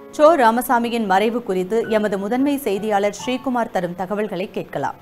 so ராமசாமியின் மறைவு குறித்து எமது முதன்மை செய்தியாளர் ஸ்ரீகுமார் தரும் தகவல்களை கேட்கலாம்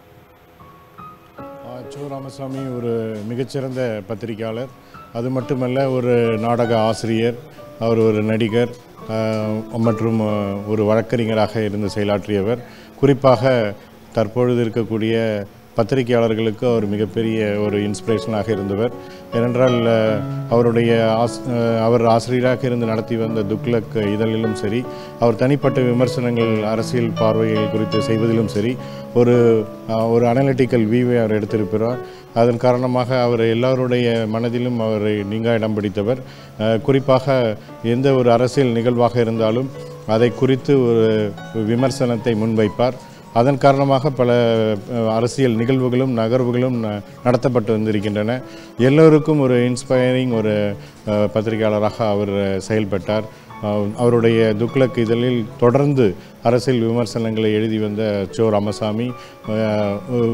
ஆ, சோ ராமசாமி ஒரு மிகச்சிறந்த பத்திரிகையாளர் அது மட்டுமல்ல ஒரு நாடக ஆசிரியர் அவர் ஒரு நடிகர் ஆ, மற்றும் ஆ, ஒரு வழக்கறிஞராக இருந்து செயலாற்றியவர் குறிப்பாக தற்பொழுது இருக்கக்கூடிய பத்திரிகையாளர்களுக்கு அவர் மிகப்பெரிய ஒரு இன்ஸ்பிரேஷனாக இருந்தவர் ஏனென்றால் ஆ, அவருடைய ஆஸ் ஆ, அவர் ஆசிரியராக இருந்து நடத்தி வந்த துக்ளக் இதழிலும் சரி அவர் தனிப்பட்ட விமர்சனங்கள் அரசியல் பார்வைகள் குறித்து செய்வதிலும் சரி ஒரு ஆ, ஒரு அனலிட்டிக்கல் வியூவை அவர் எடுத்திருக்கிறார் அதன் காரணமாக அவர் எல்லாருடைய மனதிலும் அவர் நீங்கா இடம் பிடித்தவர் ஆ, குறிப்பாக எந்த ஒரு அரசியல் நிகழ்வாக இருந்தாலும் அதை குறித்து ஒரு விமர்சனத்தை முன்வைப்பார் அதன் காரணமாக பல அஹ், அரசியல் நிகழ்வுகளும் நகர்வுகளும் ந- நடத்தப்பட்டு வந்திருக்கின்றன எல்லோருக்கும் ஒரு இன்ஸ்பைரிங் ஒரு அஹ், பத்திரிகையாளராக அவர் அஹ், செயல்பட்டார் அஹ், அவருடைய துக்ளக் இதழில் தொடர்ந்து அரசியல் விமர்சனங்களை எழுதி வந்த சோ ராமசாமி அஹ்,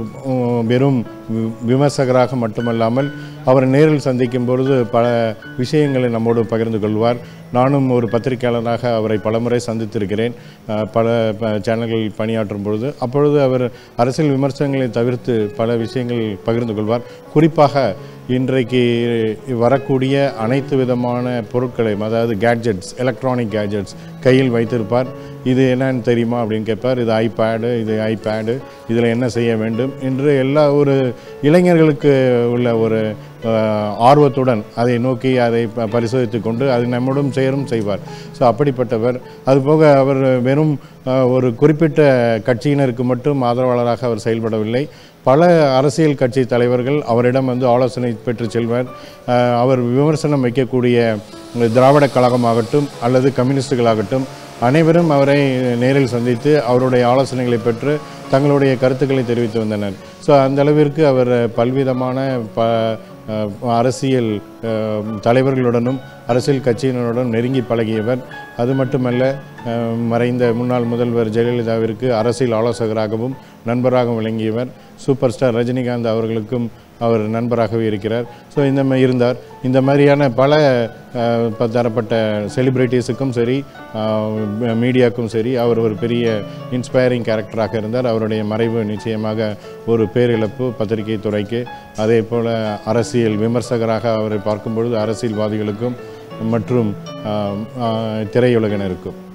உ- வெறும் வி- விமர்சகராக மட்டுமல்லாமல் அவரை நேரில் சந்திக்கும் பொழுது பல விஷயங்களை நம்மோடு பகிர்ந்து கொள்வார் நானும் ஒரு பத்திரிகையாளராக அவரை பலமுறை சந்தித்திருக்கிறேன் அஹ், பல ப- சேனல்களில் பணியாற்றும் பொழுது அப்பொழுது அவர் அரசியல் விமர்சனங்களை தவிர்த்து பல விஷயங்கள் பகிர்ந்து கொள்வார் குறிப்பாக இன்றைக்கு வரக்கூடிய அனைத்து விதமான பொருட்களையும் அதாவது கேட்ஜெட்ஸ் எலக்ட்ரானிக் கேட்ஜெட்ஸ் கையில் வைத்திருப்பார் இது என்னன்னு தெரியுமா அப்படின்னு கேட்பார் இது ஐபேடு இது ஐபேடு இதில் என்ன செய்ய வேண்டும் என்று எல்லா ஒரு இளைஞர்களுக்கு உள்ள ஒரு அஹ், ஆர்வத்துடன் அதை நோக்கி அதை ப- பரிசோதித்துக் கொண்டு அதை நம்முடன் சேரும் செய்வார் ஸோ அப்படிப்பட்டவர் அதுபோக அவர் வெறும் அஹ், ஒரு குறிப்பிட்ட கட்சியினருக்கு மட்டும் ஆதரவாளராக அவர் செயல்படவில்லை பல அரசியல் கட்சி தலைவர்கள் அவரிடம் வந்து ஆலோசனை பெற்று செல்வர் அஹ், அவர் விமர்சனம் வைக்கக்கூடிய திராவிட கழகமாகட்டும் அல்லது கம்யூனிஸ்டுகளாகட்டும் அனைவரும் அவரை நேரில் சந்தித்து அவருடைய ஆலோசனைகளை பெற்று தங்களுடைய கருத்துக்களை தெரிவித்து வந்தனர் ஸோ அந்த அளவிற்கு அவர் பல்விதமான ப அஹ், அரசியல் அஹ், தலைவர்களுடனும் அரசியல் கட்சியினருடன் நெருங்கி பழகியவர் அது மட்டுமல்ல அஹ், மறைந்த முன்னாள் முதல்வர் ஜெயலலிதாவிற்கு அரசியல் ஆலோசகராகவும் நண்பராகவும் விளங்கியவர் சூப்பர் ஸ்டார் ரஜினிகாந்த் அவர்களுக்கும் அவர் நண்பராகவே இருக்கிறார் ஸோ இந்த மா- இருந்தார் இந்த மாதிரியான பல அஹ், ப- தரப்பட்ட செலிப்ரிட்டிஸுக்கும் சரி அஹ், மீடியாவுக்கும் சரி அவர் ஒரு பெரிய இன்ஸ்பைரிங் கேரக்டராக இருந்தார் அவருடைய மறைவு நிச்சயமாக ஒரு பேரிழப்பு பத்திரிகை துறைக்கு அதே போல் அரசியல் விமர்சகராக அவரை பார்க்கும்பொழுது அரசியல்வாதிகளுக்கும் மற்றும் அஹ், அஹ், திரையுலகினருக்கும்